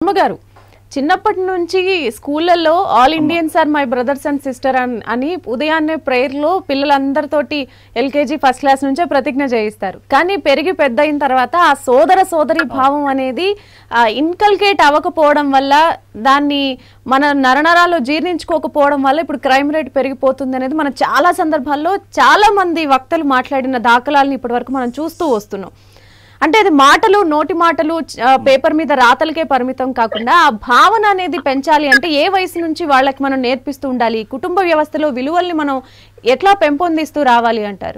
అమ్మగారు చిన్నప్పటి నుంచి స్కూళ్ళల్లో all Indians are my brothers and sister అని ఉదయాన్నే ప్రేయర్లో పిల్లలందరితోటి ఎల్కేజీ ఫస్ట్ క్లాస్ నుంచే ప్రతిజ్ఞ చేయిస్తారు కానీ పెరిగి పెద్ద అయిన తర్వాత ఆ సోదర సోదరి భావం అనేది ఇన్కల్కేట్ అవ్వకపోవడం వల్ల దాన్ని మన నరనరాలు జీర్ణించుకోకపోవడం వల్ల ఇప్పుడు క్రైమ్ రేట్ పెరిగిపోతుంది అనేది మనం చాలా సందర్భాల్లో చాలా మంది వక్తలు మాట్లాడిన దాఖలాలను ఇప్పటివరకు మనం చూస్తూ వస్తున్నాం అంటే అది మాటలు నోటి మాటలు ఆ, పేపర్ మీద రాతలకే పరిమితం కాకుండా ఆ భావన అనేది పెంచాలి అంటే ఏ వయసు నుంచి వాళ్ళకి మనం నేర్పిస్తూ ఉండాలి కుటుంబ వ్యవస్థలో విలువల్ని మనం ఎట్లా పెంపొందిస్తూ రావాలి అంటారు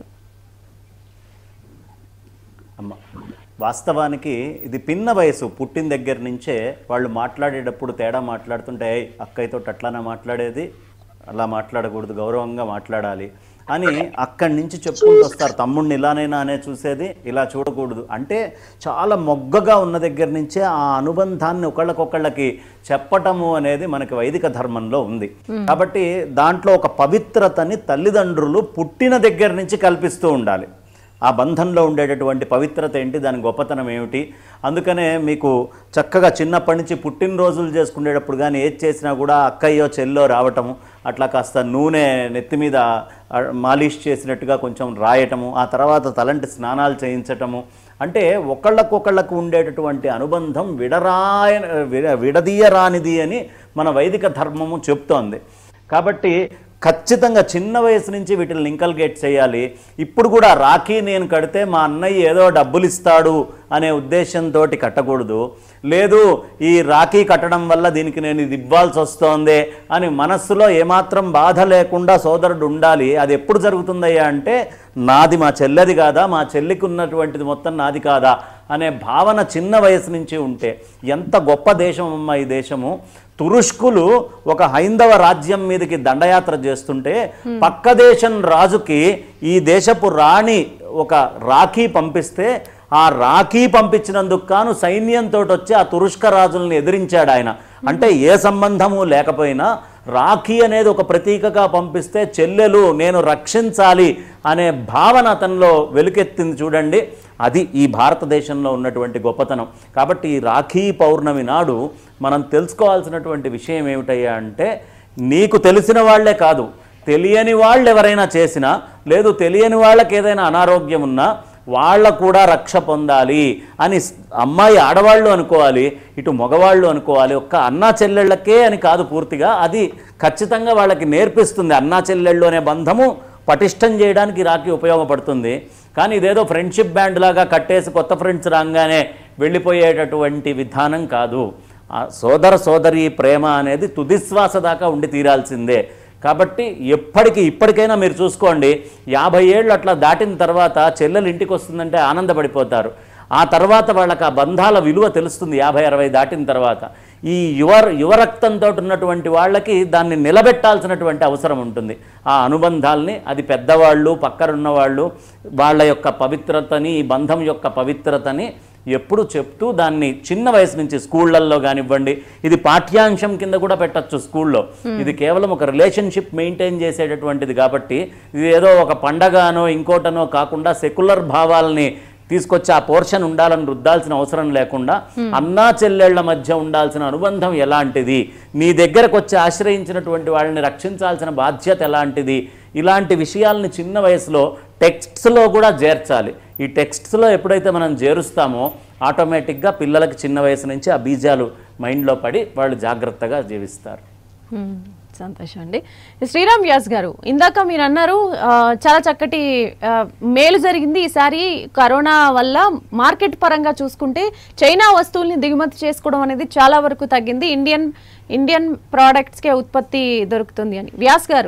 అమ్మ వాస్తవానికి ఇది పిన్న వయసు పుట్టిన దగ్గర నుంచే వాళ్ళు మాట్లాడేటప్పుడు తేడా మాట్లాడుతుంటే "ఏయ్, అక్కయ్యతో అట్లానే మాట్లాడేది అలా మాట్లాడకూడదు గౌరవంగా మాట్లాడాలి అని అక్కడి నుంచి చెప్పుకుంటూ వస్తారు తమ్ముడిని ఇలానైనా అనే చూసేది ఇలా చూడకూడదు అంటే చాలా మొగ్గగా ఉన్న దగ్గర నుంచే ఆ అనుబంధాన్ని ఒకళ్ళకొకళ్ళకి చెప్పటము అనేది మనకి వైదిక ధర్మంలో ఉంది కాబట్టి దాంట్లో ఒక పవిత్రతని తల్లిదండ్రులు పుట్టిన దగ్గర నుంచి కల్పిస్తూ ఉండాలి ఆ బంధంలో ఉండేటటువంటి పవిత్రత ఏంటి దాని గొప్పతనం ఏమిటి అందుకనే మీకు చక్కగా చిన్నప్పటి నుంచి పుట్టినరోజులు చేసుకునేటప్పుడు కానీ ఏది చేసినా కూడా అక్కయ్యో చెల్లో రావటము అట్లా కాస్త నూనె నెత్తి మీద ఆ, మాలిష్ చేసినట్టుగా కొంచెం రాయటము ఆ తర్వాత తలంటి స్నానాలు చేయించటము అంటే ఒకళ్ళకొకళ్ళకు ఉండేటటువంటి అనుబంధం విడరాయ విడ విడదీయరానిది అని మన వైదిక ధర్మము చెప్తోంది కాబట్టి ఖచ్చితంగా చిన్న వయసు నుంచి వీటిని ఇంకల్గేట్ చేయాలి ఇప్పుడు కూడా రాఖీ నేను కడితే మా అన్నయ్య ఏదో డబ్బులు ఇస్తాడు అనే ఉద్దేశంతో కట్టకూడదు లేదు ఈ రాఖీ కట్టడం వల్ల దీనికి నేను ఇది ఇవ్వాల్సి వస్తోంది అని మనస్సులో ఏమాత్రం బాధ లేకుండా సోదరుడు ఉండాలి అది ఎప్పుడు జరుగుతుందయ్యా అంటే నాది మా చెల్లెది కాదా మా చెల్లికి ఉన్నటువంటిది మొత్తం నాది కాదా అనే భావన చిన్న వయసు నుంచి ఉంటే ఎంత గొప్ప దేశం అమ్మ ఈ దేశము తురుష్కులు ఒక హైందవ రాజ్యం మీదకి దండయాత్ర చేస్తుంటే పక్క దేశం రాజుకి ఈ దేశపు రాణి ఒక రాఖీ పంపిస్తే ఆ రాఖీ పంపించినందుకు కాను సైన్యంతో వచ్చి ఆ తురుష్క రాజుల్ని ఎదిరించాడు ఆయన అంటే ఏ సంబంధము లేకపోయినా రాఖీ అనేది ఒక ప్రతీకగా పంపిస్తే చెల్లెలు నేను రక్షించాలి అనే భావన అతనిలో వెలుకెత్తింది చూడండి అది ఈ భారతదేశంలో ఉన్నటువంటి గొప్పతనం కాబట్టి ఈ రాఖీ పౌర్ణమి నాడు మనం తెలుసుకోవాల్సినటువంటి విషయం ఏమిటయ్యా అంటే నీకు తెలిసిన వాళ్ళే కాదు తెలియని వాళ్ళు ఎవరైనా చేసినా లేదు తెలియని వాళ్ళకి ఏదైనా అనారోగ్యం ఉన్నా వాళ్ళ కూడా రక్ష పొందాలి అని స్- అమ్మాయి ఆడవాళ్ళు అనుకోవాలి ఇటు మగవాళ్ళు అనుకోవాలి ఒక్క అన్నా చెల్లెళ్ళకే అని కాదు పూర్తిగా అది ఖచ్చితంగా వాళ్ళకి నేర్పిస్తుంది అన్నా చెల్లెళ్ళు అనే బంధము పటిష్టం చేయడానికి రాఖీ ఉపయోగపడుతుంది కానీ ఇదేదో ఫ్రెండ్షిప్ బ్యాండ్ లాగా కట్టేసి కొత్త ఫ్రెండ్స్ రాగానే వెళ్ళిపోయేటటువంటి విధానం కాదు ఆ సోదర సోదరి ప్రేమ అనేది తుదిశ్వాస దాకా ఉండి తీరాల్సిందే కాబట్టి ఎప్పటికీ ఇప్పటికైనా మీరు చూసుకోండి యాభై ఏళ్ళు అట్లా దాటిన తర్వాత చెల్లెలు ఇంటికి వస్తుందంటే ఆనందపడిపోతారు ఆ తర్వాత వాళ్ళకి ఆ బంధాల విలువ తెలుస్తుంది యాభై అరవై దాటిన తర్వాత ఈ యువ యువరక్తంతో ఉన్నటువంటి వాళ్ళకి దాన్ని నిలబెట్టాల్సినటువంటి అవసరం ఉంటుంది ఆ అనుబంధాల్ని అది పెద్దవాళ్ళు పక్కనున్న వాళ్ళు వాళ్ళ యొక్క పవిత్రతని ఈ బంధం యొక్క పవిత్రతని ఎప్పుడు చెప్తూ దాన్ని చిన్న వయసు నుంచి స్కూళ్ళల్లో కానివ్వండి ఇది పాఠ్యాంశం కింద కూడా పెట్టచ్చు స్కూల్లో ఇది కేవలం ఒక రిలేషన్షిప్ మెయింటైన్ చేసేటటువంటిది కాబట్టి ఇది ఏదో ఒక పండగనో ఇంకోటనో కాకుండా సెక్యులర్ భావాల్ని తీసుకొచ్చి ఆ పోర్షన్ ఉండాలని రుద్దాల్సిన అవసరం లేకుండా అన్నా చెల్లెళ్ల మధ్య ఉండాల్సిన అనుబంధం ఎలాంటిది నీ దగ్గరకు వచ్చి ఆశ్రయించినటువంటి వాళ్ళని రక్షించాల్సిన బాధ్యత ఎలాంటిది ఇలాంటి విషయాల్ని చిన్న వయసులో టెక్స్ట్స్లో కూడా చేర్చాలి ఈ టెక్స్ట్స్లో ఎప్పుడైతే మనం చేరుస్తామో ఆటోమేటిక్గా పిల్లలకి చిన్న వయసు నుంచి ఆ బీజాలు మైండ్లో పడి వాళ్ళు జాగ్రత్తగా జీవిస్తారు మ్మ్. సంతోషం అండి శ్రీరామ్ వ్యాస్ గారు ఇందాక మీరు అన్నారు ఆ, చాలా చక్కటి ఆ, మేలు జరిగింది ఈసారి కరోనా వల్ల మార్కెట్ పరంగా చూసుకుంటే చైనా వస్తువుల్ని దిగుమతి చేసుకోవడం అనేది చాలా వరకు తగ్గింది ఇండియన్ ఇండియన్ ప్రోడక్ట్స్కే ఉత్పత్తి దొరుకుతుంది అని వ్యాస్ గారు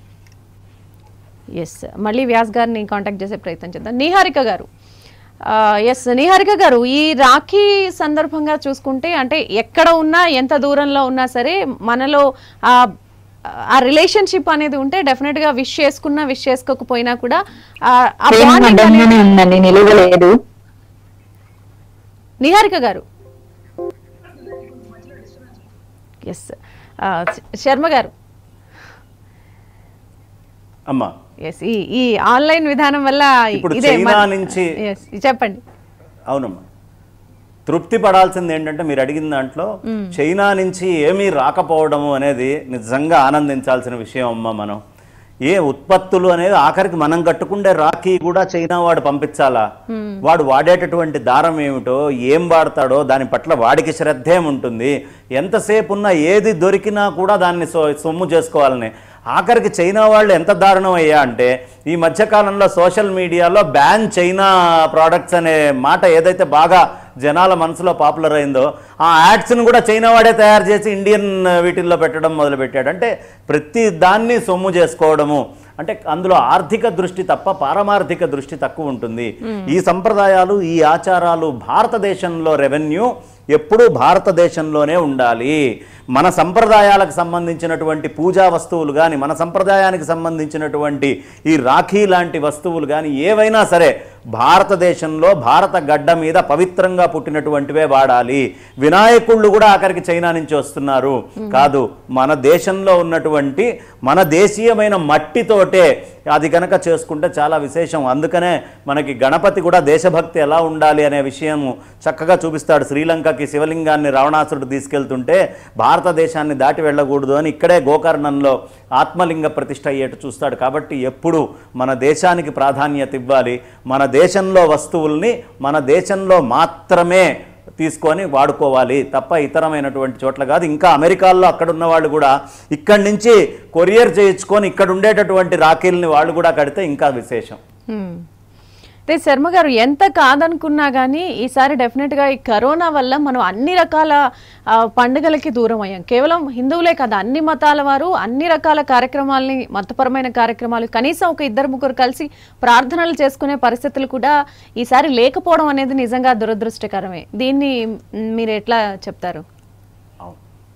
ఎస్ మళ్ళీ వ్యాస్ గారిని కాంటాక్ట్ చేసే ప్రయత్నం చేద్దాం నిహారిక గారు ఎస్ నిహారిక గారు ఈ రాఖీ సందర్భంగా చూసుకుంటే అంటే ఎక్కడ ఉన్నా ఎంత దూరంలో ఉన్నా సరే మనలో ఆ ఆ రిలేషన్షిప్ అనేది ఉంటే డెఫినెట్ గా విష్ చేసుకున్నా విష్ చేసుకోకపోయినా కూడా ఆ ఆ ప్రేమ bonding అనేది- అడ్డంగానే ఉందండి నిలవలేదు నిహారిక గారు ఎస్ శర్మ గారు అమ్మా ఎస్ ఈ ఈ ఆన్లైన్ విధానం వల్ల ఇప్పుడు ఇదే చైనా మన- నుంచి- Yes, చెప్పండి అవునమ్మా తృప్తి పడాల్సింది ఏంటంటే మీరు అడిగిన దాంట్లో చైనా నుంచి ఏమీ రాకపోవడము అనేది నిజంగా ఆనందించాల్సిన విషయం అమ్మ మనం ఏ ఉత్పత్తులు అనేది ఆఖరికి మనం కట్టుకుండే రాఖీ కూడా చైనా వాడు పంపించాలా వాడు వాడేటటువంటి దారం ఏమిటో ఏం వాడతాడో దాని పట్ల వాడికి శ్రద్ధ ఉంటుంది ఎంతసేపు ఉన్నా ఏది దొరికినా కూడా దాన్ని సో సొమ్ము చేసుకోవాలని ఆఖరికి చైనా వాళ్ళు ఎంత దారుణం అయ్యా అంటే ఈ మధ్యకాలంలో సోషల్ మీడియాలో బ్యాన్ చైనా ప్రోడక్ట్స్ అనే మాట ఏదైతే బాగా జనాల మనసులో పాపులర్ అయిందో ఆ యాడ్స్ను కూడా చైనా వాడే తయారు చేసి ఇండియన్ వీటిల్లో పెట్టడం మొదలుపెట్టాడు అంటే ప్రతి దాన్ని సొమ్ము చేసుకోవడము అంటే అందులో ఆర్థిక దృష్టి తప్ప పారమార్థిక దృష్టి తక్కువ ఉంటుంది ఈ సంప్రదాయాలు ఈ ఆచారాలు భారతదేశంలో రెవెన్యూ ఎప్పుడూ భారతదేశంలోనే ఉండాలి మన సంప్రదాయాలకు సంబంధించినటువంటి పూజా వస్తువులు కానీ మన సంప్రదాయానికి సంబంధించినటువంటి ఈ రాఖీ లాంటి వస్తువులు కానీ ఏవైనా సరే భారతదేశంలో భారత గడ్డ మీద పవిత్రంగా పుట్టినటువంటివే వాడాలి వినాయకుళ్ళు కూడా ఆఖరికి చైనా నుంచి వస్తున్నారు కాదు మన దేశంలో ఉన్నటువంటి మన దేశీయమైన మట్టితోటే అది కనుక చేసుకుంటే చాలా విశేషం అందుకనే మనకి గణపతి కూడా దేశభక్తి ఎలా ఉండాలి అనే విషయం చక్కగా చూపిస్తాడు శ్రీలంకకి శివలింగాన్ని రావణాసురుడు తీసుకెళ్తుంటే భారతదేశాన్ని దాటి వెళ్ళకూడదు అని ఇక్కడే గోకర్ణంలో ఆత్మలింగ ప్రతిష్ట అయ్యేట్టు చూస్తాడు కాబట్టి ఎప్పుడు మన దేశానికి ప్రాధాన్యత ఇవ్వాలి మన దేశంలో వస్తువుల్ని మన దేశంలో మాత్రమే తీసుకొని వాడుకోవాలి తప్ప ఇతరమైనటువంటి చోట్ల కాదు ఇంకా అమెరికాల్లో అక్కడ ఉన్న వాళ్ళు కూడా ఇక్కడి నుంచి కొరియర్ చేయించుకొని ఇక్కడ ఉండేటటువంటి రాఖీల్ని వాళ్ళు కూడా కడితే ఇంకా విశేషం హ్మ్. అయితే శర్మ గారు ఎంత కాదనుకున్నా కానీ ఈసారి డెఫినెట్గా ఈ కరోనా వల్ల మనం అన్ని రకాల ఆ, పండుగలకి దూరం అయ్యాం కేవలం హిందువులే కాదు అన్ని మతాల వారు అన్ని రకాల కార్యక్రమాలని మతపరమైన కార్యక్రమాలు కనీసం ఒక ఇద్దరు ముగ్గురు కలిసి ప్రార్థనలు చేసుకునే పరిస్థితులు కూడా ఈసారి లేకపోవడం అనేది నిజంగా దురదృష్టకరమే దీన్ని మ్, మీరు ఎట్లా చెప్తారు అవును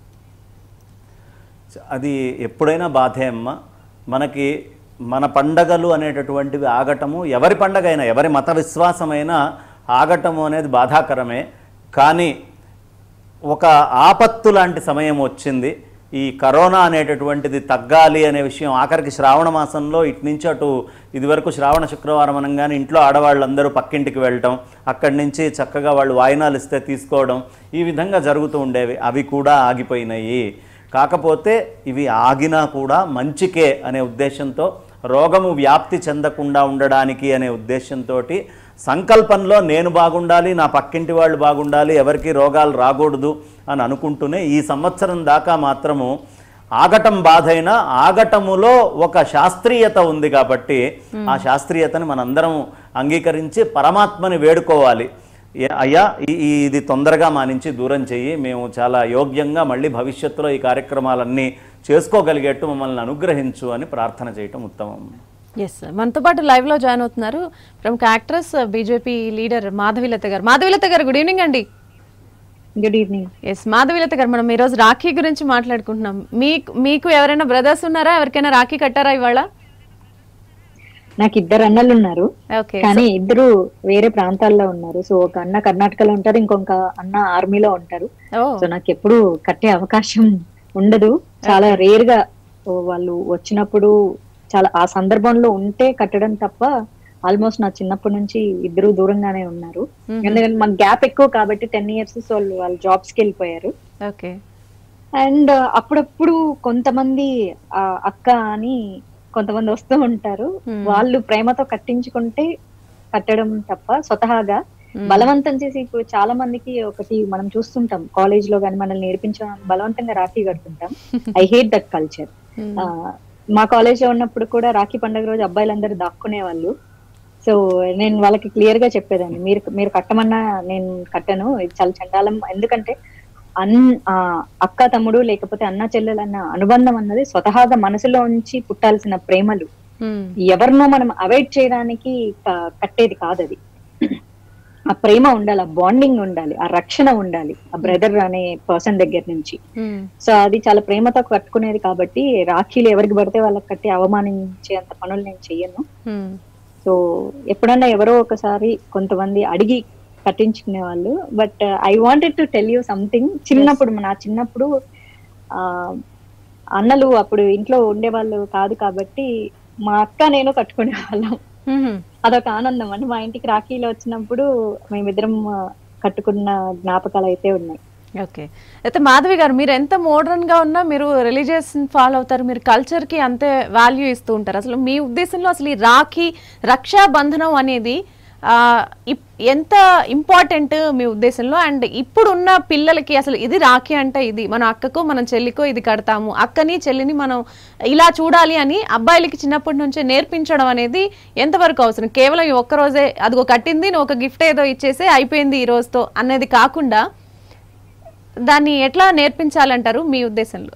అది ఎప్పుడైనా బాధే అమ్మ మనకి మన పండగలు అనేటటువంటివి ఆగటము ఎవరి పండగ అయినా ఎవరి మత విశ్వాసమైనా ఆగటము అనేది బాధాకరమే కానీ ఒక ఆపత్తు లాంటి సమయం వచ్చింది ఈ కరోనా అనేటటువంటిది తగ్గాలి అనే విషయం ఆఖరికి శ్రావణ మాసంలో ఇటు నుంచి అటు ఇదివరకు శ్రావణ శుక్రవారం అనగానే ఇంట్లో ఆడవాళ్ళందరూ పక్కింటికి వెళ్ళటం అక్కడి నుంచి చక్కగా వాళ్ళు వాయినాలు ఇస్తే తీసుకోవడం ఈ విధంగా జరుగుతూ ఉండేవి అవి కూడా ఆగిపోయినాయి కాకపోతే ఇవి ఆగినా కూడా మంచికే అనే ఉద్దేశంతో రోగము వ్యాప్తి చెందకుండా ఉండడానికి అనే ఉద్దేశంతో సంకల్పంలో నేను బాగుండాలి నా పక్కింటి వాళ్ళు బాగుండాలి ఎవరికి రోగాలు రాకూడదు అని అనుకుంటూనే ఈ సంవత్సరం దాకా మాత్రము ఆగటం బాధైనా ఆగటములో ఒక శాస్త్రీయత ఉంది కాబట్టి ఆ శాస్త్రీయతని మనందరం అంగీకరించి పరమాత్మని వేడుకోవాలి ఏ- అయ్యా ఈ- ఈ- ఇది తొందరగా మా నుంచి దూరం చెయ్యి మేము చాలా యోగ్యంగా మళ్ళీ భవిష్యత్తులో ఈ కార్యక్రమాలన్నీ చేసుకోగలిగేట్టు మమ్మల్ని అనుగ్రహించు అని ప్రార్థన చేయటం ఉత్తమం ఎస్ మనతో పాటు లైవ్ లో జాయిన్ అవుతున్నారు ప్రముఖ actress BJP leader Madhavi Latha garu Madhavilatha garu good evening అండి good evening yes Madhavilatha garu మనం ఈరోజు రాఖీ గురించి మాట్లాడుకుంటున్నాం మీకు మీకు ఎవరైనా బ్రదర్స్ ఉన్నారా ఎవరికైనా రాఖీ కట్టారా ఇవాళ నాకు ఇద్దరు అన్నలు ఉన్నారు ఓకే కానీ ఇద్దరు వేరే ప్రాంతాల్లో ఉన్నారు సో ఒక అన్న కర్ణాటకలో ఉంటారు ఇంకొక అన్న ఆర్మీలో ఉంటారు ఓ సో నాకు ఎప్పుడు కట్టే అవకాశం ఉండదు చాలా రేర్ గా ఓ వాళ్ళు వచ్చినప్పుడు చాలా ఆ సందర్భంలో ఉంటే కట్టడం తప్ప ఆల్మోస్ట్ నా చిన్నప్పటి నుంచి ఇద్దరు దూరంగానే ఉన్నారు ఎందుకంటే మన గ్యాప్ ఎక్కువ కాబట్టి టెన్ ఇయర్స్ సో వాళ్ళు వాళ్ళ జాబ్స్ కి వెళ్ళిపోయారు ఓకే అండ్ అప్పుడప్పుడు కొంతమంది ఆ, అక్క అని కొంతమంది వస్తూ ఉంటారు వాళ్ళు ప్రేమతో కట్టించుకుంటే కట్టడం తప్ప స్వతహాగా బలవంతం చేసి ఇప్పుడు చాలా మందికి ఒకటి మనం చూస్తుంటాం కాలేజ్ లో కానీ మనల్ని నేర్పించడం బలవంతంగా రాఖీ కడుతుంటాం ఐ హేట్ దట్ కల్చర్ మా కాలేజ్ లో ఉన్నప్పుడు కూడా రాఖీ పండుగ రోజు అబ్బాయిలందరూ దాక్కునే వాళ్ళు సో నేను వాళ్ళకి క్లియర్ గా చెప్పేదాన్ని మీరు మీరు కట్టమన్నా నేను కట్టను ఇది చాలా చండాలం ఎందుకంటే అన్ ఆ, అక్క తమ్ముడు లేకపోతే అన్న చెల్లెలు అన్న అనుబంధం అన్నది స్వతహాగా మనసులో ఉంచి పుట్టాల్సిన ప్రేమలు ఎవరినో మనం అవాయిడ్ చేయడానికి క- కట్టేది కాదు అది ఆ ప్రేమ ఉండాలి ఆ బాండింగ్ ఉండాలి ఆ రక్షణ ఉండాలి ఆ బ్రదర్ అనే పర్సన్ దగ్గర నుంచి సో అది చాలా ప్రేమతో కట్టుకునేది కాబట్టి రాఖీలు ఎవరికి పడితే వాళ్ళకి కట్టి అవమానించే అంత పనులు నేను చెయ్యను సో ఎప్పుడన్నా ఎవరో ఒకసారి కొంతమంది అడిగి కట్టించుకునే వాళ్ళు but I wanted to tell you something చిన్నప్పుడు నా చిన్నప్పుడు ఆ అన్నలు అప్పుడు ఇంట్లో ఉండేవాళ్ళు కాదు కాబట్టి మా అక్క నేను కట్టుకునే వాళ్ళం అదొక ఆనందం అంటే మా ఇంటికి రాఖీలో వచ్చినప్పుడు మేమిద్దరం ఆ, కట్టుకున్న జ్ఞాపకాలు అయితే ఉన్నాయి ఓకే అయితే మాధవి గారు మీరు ఎంత మోడర్న్ గా ఉన్నా మీరు రిలీజియస్ ఫాలో అవుతారు మీరు కల్చర్ కి అంతే వాల్యూ ఇస్తూ ఉంటారు అసలు మీ ఉద్దేశంలో అసలు ఈ రాఖీ రక్షాబంధనం అనేది ఆ, ఇప్- ఎంత ఇంపార్టెంట్ మీ ఉద్దేశంలో అండ్ ఇప్పుడు ఉన్న పిల్లలకి అసలు ఇది రాఖీ అంటే ఇది మన అక్కకు మన చెల్లికో ఇది కడతాము అక్కని చెల్లిని మనం ఇలా చూడాలి అని అబ్బాయిలకి చిన్నప్పటి నుంచే నేర్పించడం అనేది ఎంతవరకు అవసరం కేవలం ఈ ఒక్క రోజే అదిగో కట్టింది నువ్వు ఒక గిఫ్ట్ ఏదో ఇచ్చేసే అయిపోయింది ఈ రోజుతో అనేది కాకుండా దాన్ని ఎట్లా నేర్పించాలంటారు మీ ఉద్దేశంలో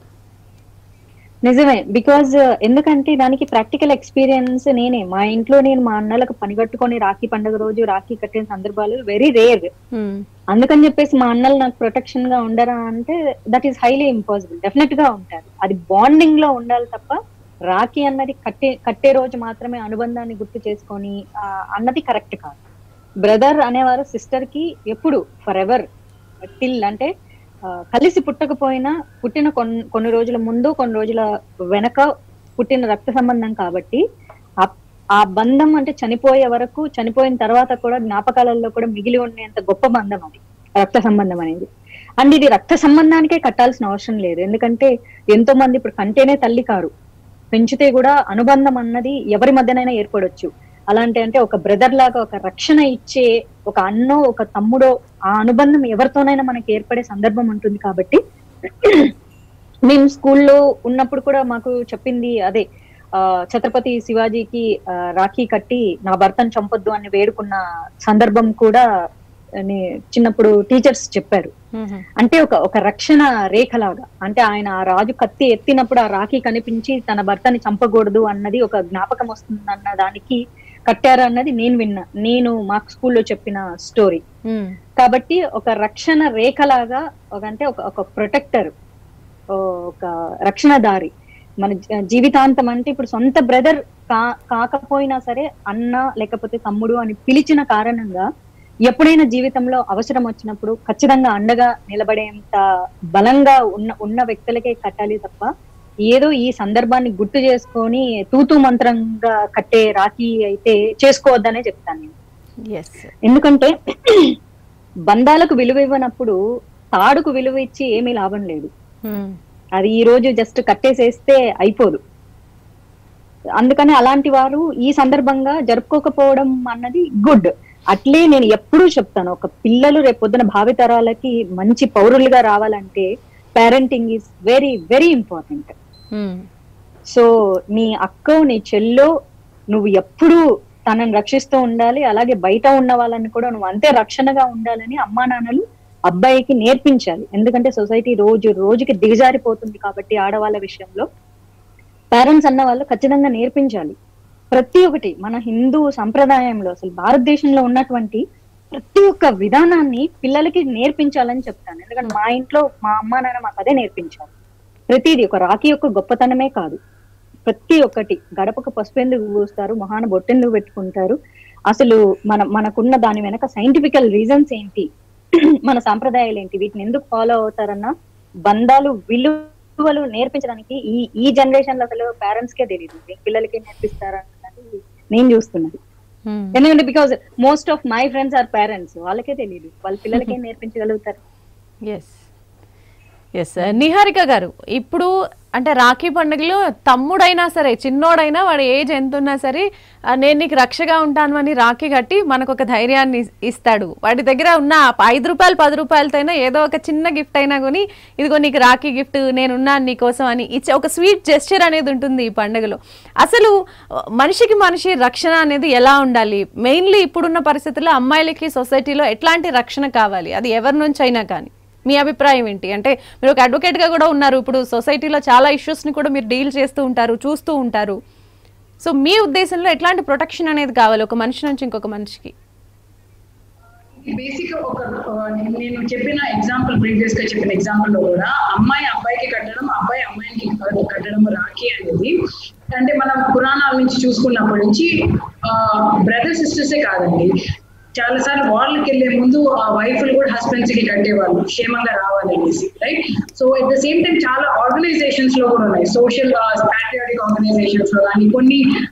నిజమే బికాజ్ ఎందుకంటే దానికి ప్రాక్టికల్ ఎక్స్పీరియన్స్ నేనే మా ఇంట్లో నేను మా అన్నలకు పనిగట్టుకొని రాఖీ పండుగ రోజు రాఖీ కట్టిన సందర్భాలు వెరీ రేర్ హ్మ్. అందుకని చెప్పేసి మా అన్నలు నాకు ప్రొటెక్షన్ గా ఉండరా అంటే that is highly impossible definite గా ఉంటారు అది బాండింగ్ లో ఉండాలి తప్ప రాఖీ అన్నది కట్టే కట్టే రోజు మాత్రమే అనుబంధాన్ని గుర్తు చేసుకొని ఆ, అన్నది కరెక్ట్ కాదు బ్రదర్ అనేవారు సిస్టర్ కి ఎప్పుడు ఫర్ ఎవర్ టిల్ అంటే ఆ, కలిసి పుట్టకపోయినా పుట్టిన కొన్ని కొన్ని రోజుల ముందు కొన్ని రోజుల వెనక పుట్టిన రక్త సంబంధం కాబట్టి ఆ- ఆ బంధం అంటే చనిపోయే వరకు చనిపోయిన తర్వాత కూడా జ్ఞాపకాలలో కూడా మిగిలి ఉండేంత గొప్ప బంధం అది రక్త సంబంధం అనేది అండ్ ఇది రక్త సంబంధానికే కట్టాల్సిన అవసరం లేదు ఎందుకంటే ఎంతో మంది ఇప్పుడు కంటేనే తల్లి కారు పెంచితే కూడా అనుబంధం అన్నది ఎవరి మధ్యనైనా ఏర్పడొచ్చు అలాంటి అంటే ఒక బ్రదర్ లాగా ఒక రక్షణ ఇచ్చే ఒక అన్నో ఒక తమ్ముడో ఆ అనుబంధం ఎవరితోనైనా మనకి ఏర్పడే సందర్భం ఉంటుంది కాబట్టి మేము స్కూల్లో ఉన్నప్పుడు కూడా మాకు చెప్పింది అదే ఆ ఛత్రపతి శివాజీకి ఆ, రాఖీ కట్టి నా భర్తను చంపొద్దు అని వేడుకున్న సందర్భం కూడా నే- చిన్నప్పుడు టీచర్స్ చెప్పారు హ్మ్. అంటే ఒక ఒక రక్షణ రేఖలాగా అంటే ఆయన ఆ రాజు కత్తి ఎత్తినప్పుడు ఆ రాఖీ కనిపించి తన భర్తని చంపకూడదు అన్నది ఒక జ్ఞాపకం వస్తుందన్న దానికి కట్టారు అన్నది నేను విన్నా నేను మా స్కూల్లో చెప్పిన స్టోరీ హ్మ్. కాబట్టి ఒక రక్షణ రేఖలాగా ఒక అంటే ఒక ఒక ప్రొటెక్టర్ ఒక రక్షణ దారి మన జీ- జీవితాంతం అంటే ఇప్పుడు సొంత బ్రదర్ కా కాకపోయినా సరే అన్న లేకపోతే తమ్ముడు అని పిలిచిన కారణంగా ఎప్పుడైనా జీవితంలో అవసరం వచ్చినప్పుడు ఖచ్చితంగా అండగా నిలబడేంత బలంగా ఉన్న ఉన్న వ్యక్తులకే కట్టాలి తప్ప ఏదో ఈ సందర్భాన్ని గుర్తు చేసుకొని తూతూ మంత్రంగా కట్టే రాఖీ అయితే చేసుకోవద్దనే చెప్తాను నేను ఎస్ ఎందుకంటే బంధాలకు విలువ ఇవ్వనప్పుడు తాడుకు విలువ ఇచ్చి ఏమీ లాభం లేదు హ్మ్. అది ఈ రోజు జస్ట్ కట్టేసేస్తే అయిపోదు అందుకని అలాంటి వారు ఈ సందర్భంగా జరుపుకోకపోవడం అన్నది గుడ్ అట్లే నేను ఎప్పుడూ చెప్తాను ఒక పిల్లలు రేపు పొద్దున భావితరాలకి మంచి పౌరులుగా రావాలంటే parenting is very very important hmm. So నీ అక్కో నీ చెల్లో నువ్వు ఎప్పుడూ తనని రక్షిస్తూ ఉండాలి అలాగే బయట ఉన్న వాళ్ళని కూడా నువ్వు అంతే రక్షణగా ఉండాలని అమ్మా నాన్నలు అబ్బాయికి నేర్పించాలి ఎందుకంటే సొసైటీ రోజు రోజుకి దిగజారిపోతుంది కాబట్టి ఆడవాళ్ళ విషయంలో పేరెంట్స్ అన్న వాళ్ళు ఖచ్చితంగా నేర్పించాలి ప్రతి ఒక్కటి మన హిందూ సంప్రదాయంలో అసలు భారతదేశంలో ఉన్నటువంటి ప్రతి ఒక్క విధానాన్ని పిల్లలకి నేర్పించాలని చెప్తాను ఎందుకంటే మా ఇంట్లో మా అమ్మా నాన్న మాకు అదే నేర్పించారు ప్రతిదీ ఒక రాఖీ యొక్క గొప్పతనమే కాదు ప్రతి ఒక్కటి గడపకు పసుపు ఎందుకు పూస్తారు మొహాన బొట్టెందుకు పెట్టుకుంటారు అసలు మన మనకున్న దాని వెనక సైంటిఫికల్ రీజన్స్ ఏంటి మన సాంప్రదాయాలు ఏంటి వీటిని ఎందుకు ఫాలో అవుతారన్న బంధాలు విలువలు నేర్పించడానికి ఈ ఈ జనరేషన్ లో అసలు పేరెంట్స్ కే తెలియదు పిల్లలకి నేర్పిస్తారన్నది నేను చూస్తున్నది హ్మ్. ఎందుకంటే because most of my friends are parents వాళ్ళకే తెలియదు వాళ్ళ పిల్లలకి ఏం నేర్పించగలుగుతారు ఎస్ ఎస్ నిహారిక గారు ఇప్పుడు అంటే రాఖీ పండుగలో తమ్ముడైనా సరే చిన్నోడైనా వాడి ఏజ్ ఎంత ఉన్నా సరే ఆ, నేను నీకు రక్షగా ఉంటాను అని రాఖీ కట్టి మనకు ఒక ధైర్యాన్ని ఇస్- ఇస్తాడు వాడి దగ్గర ఉన్న ఆ ఐదు రూపాయలు పది రూపాయలతో అయినా ఏదో ఒక చిన్న గిఫ్ట్ అయినా కొని ఇదిగో నీకు రాఖీ గిఫ్ట్ నేనున్నాను నీకోసం అని ఇచ్చే ఒక స్వీట్ జెస్చర్ అనేది ఉంటుంది ఈ పండుగలో అసలు ఆ, మనిషికి మనిషి రక్షణ అనేది ఎలా ఉండాలి మెయిన్లీ ఇప్పుడున్న పరిస్థితుల్లో అమ్మాయిలకి సొసైటీలో ఎట్లాంటి రక్షణ కావాలి అది ఎవరి నుంచి అయినా కానీ మీ అభిప్రాయం ఏంటి అంటే మీరు ఒక అడ్వకేట్ గా కూడా ఉన్నారు ఇప్పుడు సొసైటీలో చాలా ఇష్యూస్ ని కూడా మీరు డీల్ చేస్తూ ఉంటారు చూస్తూ ఉంటారు సో మీ ఉద్దేశంలో ఎట్లాంటి ప్రొటెక్షన్ అనేది కావాలి ఒక మనిషి నుంచి ఇంకొక మనిషికి బేసిక్ ఒక ఆ, నేను చెప్పిన ఎగ్జాంపుల్ ప్రీవియస్ గా చెప్పిన ఎగ్జాంపుల్ లో కూడా అమ్మాయి అబ్బాయికి కట్టడం అబ్బాయి అమ్మాయికి కట్టడం రాఖీ అనేది అంటే మనం పురాణాల నుంచి చూసుకున్నప్పటి నుంచి బ్రదర్ సిస్టర్సే కాదండి చాలా సార్లు వాళ్ళకి వెళ్లే ముందు ఆ వైఫ్లు కూడా హస్బెండ్స్ కి కట్టేవాళ్ళు క్షేమంగా రావాలనేసి right so at the same time చాలా ఆర్గనైజేషన్స్ లో కూడా ఉన్నాయి సోషల్ పాట్రియాటిక్ ఆర్గనైజేషన్స్ లో కానీ కొన్ని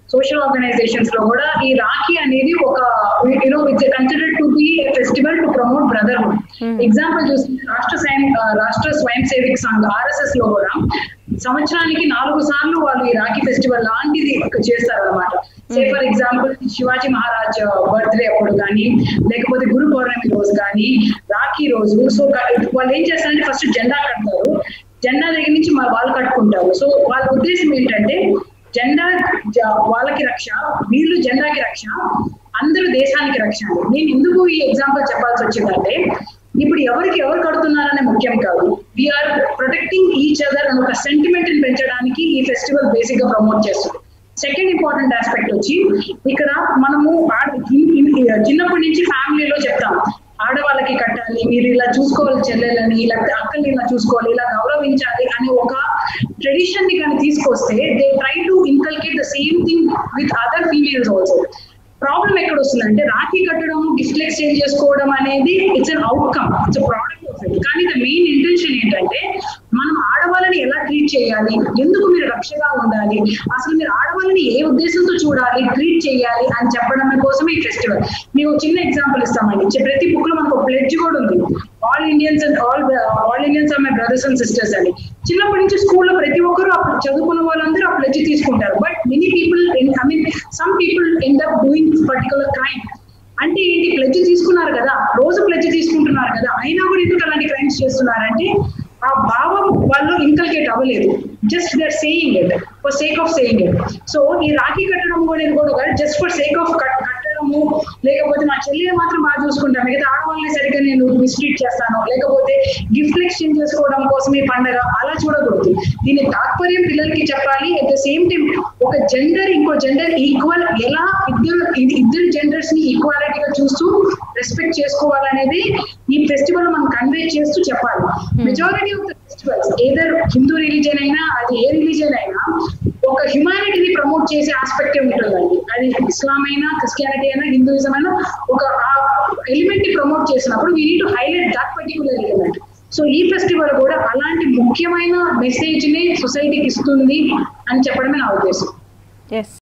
సోషల్ ఆర్గనైజేషన్స్ లో కూడా ఈ రాఖీ అనేది ఒక you know it's considered to be festival to promote brotherhood example చూస్తే రాష్ట్ర స్వయం ఆ, రాష్ట్ర స్వయం సేవిక సంఘ ఆర్ఎస్ఎస్ లో కూడా సంవత్సరానికి నాలుగు సార్లు వాళ్ళు ఈ రాఖీ ఫెస్టివల్ లాంటిది చేస్తారు అనమాట say for example Shivaji Maharaj birthday అప్పుడు కానీ లేకపోతే గురు పౌర్ణమి రోజు కానీ రాఖీ రోజు సో వాళ్ళు ఏం చేస్తారంటే ఫస్ట్ జెండా కడతారు జెండా దగ్గర నుంచి మా వాళ్ళు కట్టుకుంటారు సో వాళ్ళ ఉద్దేశం ఏంటంటే జెండా జ- వాళ్ళకి రక్ష వీళ్ళు జెండాకి రక్ష అందరూ దేశానికి రక్ష అండి నేను ఎందుకు ఈ ఎగ్జాంపుల్ చెప్పాల్సి వచ్చిందంటే ఇప్పుడు ఎవరికి ఎవరు కడుతున్నారనే ముఖ్యం కాదు వీఆర్ ప్రొటెక్టింగ్ ఈచ్ అదర్ అని ఒక సెంటిమెంట్ పెంచడానికి ఈ ఫెస్టివల్ బేసిక్ గా ప్రమోట్ చేస్తుంది సెకండ్ ఇంపార్టెంట్ ఆస్పెక్ట్ వచ్చి ఇక్కడ మనము ఆడ- ఇన్- ఇన్- చిన్నప్పటి నుంచి ఫ్యామిలీలో చెప్తాం ఆడవాళ్ళకి కట్టాలి మీరు ఇలా చూసుకోవాలి చెల్లెలని లేకపోతే అక్కల్ని ఇలా చూసుకోవాలి ఇలా గౌరవించాలి అనే ఒక ట్రెడిషన్ ని కానీ తీసుకొస్తే they try to inculcate the same thing with other females also problem ఎక్కడ వస్తుందంటే రాఖీ కట్టడం గిఫ్ట్ ఎక్స్చేంజ్ చేసుకోవడం అనేది it's an outcome it's product of it కానీ ద మెయిన్ ఇంటెన్షన్ ఏంటంటే మనం ఆడవాళ్ళని ఎలా ట్రీట్ చేయాలి ఎందుకు మీరు రక్షగా ఉండాలి అసలు మీరు ఆడవాళ్ళని ఏ ఉద్దేశంతో చూడాలి ట్రీట్ చేయాలి అని చెప్పడం కోసమే ఈ ఫెస్టివల్ మీకు ఒక చిన్న ఎగ్జాంపుల్ ఇస్తామండి చె- ప్రతి బుక్ లో మనకు ఒక ప్లెడ్జ్ కూడా ఉంది all Indians and all all Indians are my brothers and sisters అని చిన్నప్పటి నుంచి స్కూల్లో ప్రతి ఒక్కరు అప్పుడు చదువుకున్న వాళ్ళందరూ ఆ ప్లెడ్జ్ తీసుకుంటారు but many people I mean some people end up doing particular crime అంటే ఏంటి ప్లెడ్జ్ తీసుకున్నారు కదా రోజు ప్లెడ్జ్ తీసుకుంటున్నారు కదా అయినా కూడా ఎందుకు అలాంటి క్రైమ్స్ చేస్తున్నారంటే ఆ భావం వాళ్ళు ఇన్కల్కేట్ అవ్వలేదు just they are saying it for sake of saying it so ఈ రాఖీ కట్టడం అనేది కూడా జస్ట్ ఫర్ సేక్ ఆఫ్ కట్టడము లేకపోతే మా చెల్లిని మాత్రం బాగా చూసుకుంటాను మిగతా ఆడవాళ్ళని సరిగ్గా నేను మిస్ట్రీట్ చేస్తాను లేకపోతే గిఫ్ట్ ఎక్స్చేంజ్ చేసుకోవడం కోసం ఈ పండగ అలా చూడకూడదు దీని తాత్పర్యం పిల్లలకి చెప్పాలి అట్ ద సేమ్ టైం ఒక జెండర్ ఇంకో జెండర్ ఈక్వల్ ఎలా ఇద్దరు ఇది ఇద్దరు జెండర్స్ ని ఈక్వాలిటీగా చూస్తూ రెస్పెక్ట్ చేసుకోవాలనేది ఈ ఫెస్టివల్ మనం కన్వే చేస్తూ చెప్పాలి majority of the festivals either Hindu religion అయినా అది ఏ రిలీజియన్ అయినా ఒక హ్యుమానిటీని ప్రమోట్ చేసే ఆస్పెక్టే ఉంటుందండి అది ఇస్లాం అయినా క్రిస్టియానిటీ అయినా హిందూయిజం అయినా ఒక ఎలిమెంట్ ని ప్రమోట్ చేసినప్పుడు we need to highlight that particular element so ఈ ఫెస్టివల్ కూడా అలాంటి ముఖ్యమైన మెసేజ్ ని సొసైటీకి ఇస్తుంది అని చెప్పడమే నా ఉద్దేశం ఎస్